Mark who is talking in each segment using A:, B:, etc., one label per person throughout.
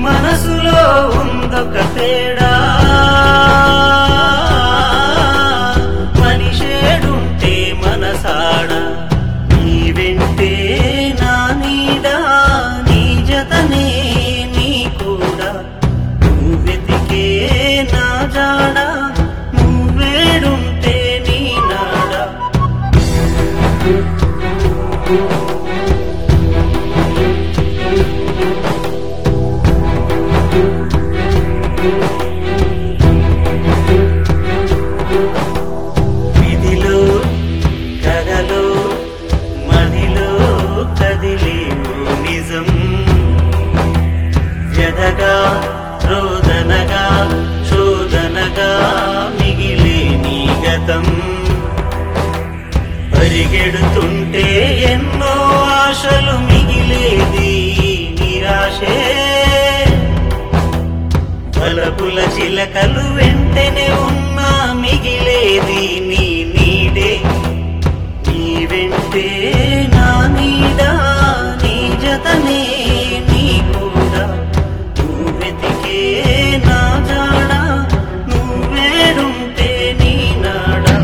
A: మనసులో ఉందొక తేడా మనిషేడుంటే మనసాడ నీ వెంటే నా నీడా నీ జతనే నీ కూడా నువ్వెతికే నా జాడ నువ్వేడుంటే నీ నాడా విధిలో కథలో మదిలో కదిలేవు నిజం వ్యధగా రోదనగా శోధనగా మిగిలే నీ గతం పరిగెడుతుంటే ఎన్నో ఆశలు మిగిలేది నిరాశే బలపుల చిలకలు వెంటనే ఉన్నా మిగిలేది నీ నీడే నీ వెంటే నా నీడా నీ జతనే నీ కూడా నువ్వెతికే నా జాడ నువ్వేడుంటే నీ నాడా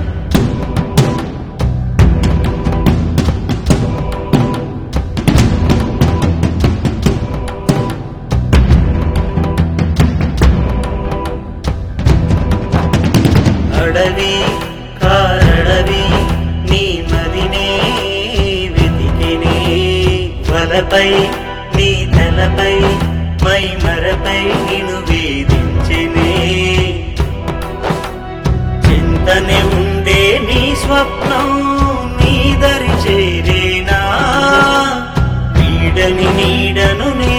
A: అడవి కారడవి నీ మదినే వెతికినే వలపై నీ తలపై మై మరపై నిను వేధించినే చింతనే ఉండే నీ స్వప్నం నీ దరి చేరేనా నీడని నీడను నే